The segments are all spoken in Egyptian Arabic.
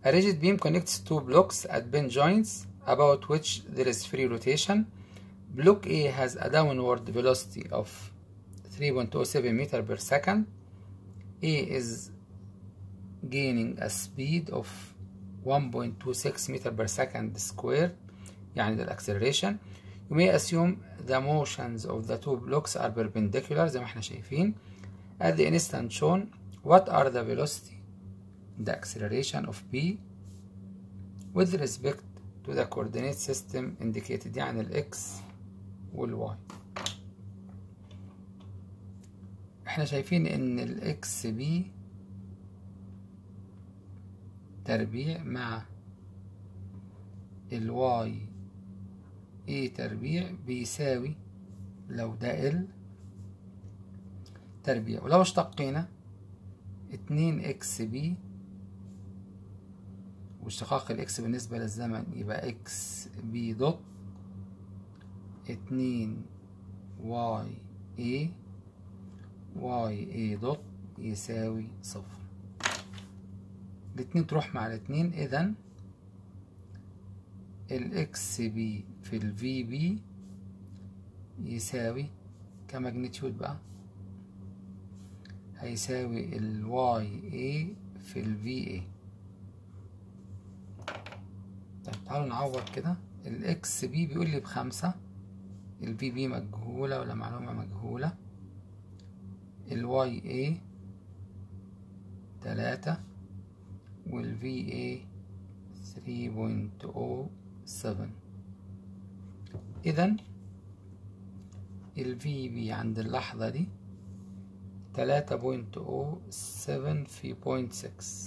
A rigid beam connects two blocks at bend joints about which there is free rotation. Block A has a downward velocity of 3.07 meter per second. A is gaining a speed of 1.26 meter per second squared يعني ده acceleration. You may assume the motions of the two blocks are perpendicular زي ما احنا شايفين. At the instant shown, what are the velocity, the acceleration of B with respect to the coordinate system indicated يعني ال X وال Y. احنا شايفين ان ال X B تربيع مع ال Y A تربيع بيساوي لو ده L تربيع ولو اشتقينا اتنين اكس بي واشتقاق الاكس بالنسبة للزمن يبقى اكس بي دوت اتنين واي اي واي اي دوت يساوي صفر الاتنين تروح مع الاتنين اذا الاكس بي في الفي بي يساوي كماجنتيود بقى هيساوي ال YA في ال VA طيب تعالوا نعوض كده ال XB بيقول لي بخمسة ال VB مجهولة ولا معلومة مجهولة ال YA تلاتة وال VA 3.07 إذا ال VB عند اللحظة دي تلاتة بوينت او سفن في بوينت سكس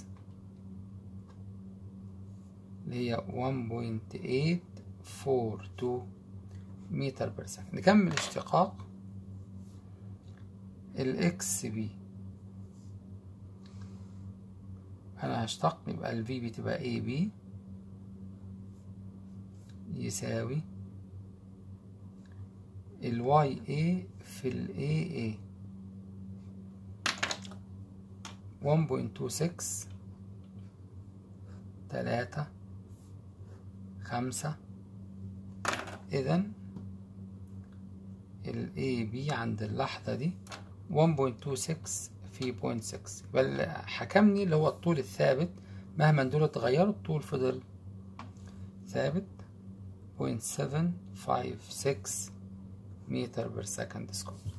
اللي هي ون بوينت ايت فور تو متر بير سكند نكمل اشتقاق الاكس بي انا هشتق يبقى الفي بي تبقى اي بي يساوي الواي اي في الاي اي 1.26 تلاتة خمسة إذا ال AB عند اللحظة دي 1.26 في 0.6 بل حكمني اللي هو الطول الثابت مهما دول اتغيروا الطول فضل ثابت 0.756 متر بر سكند سكوير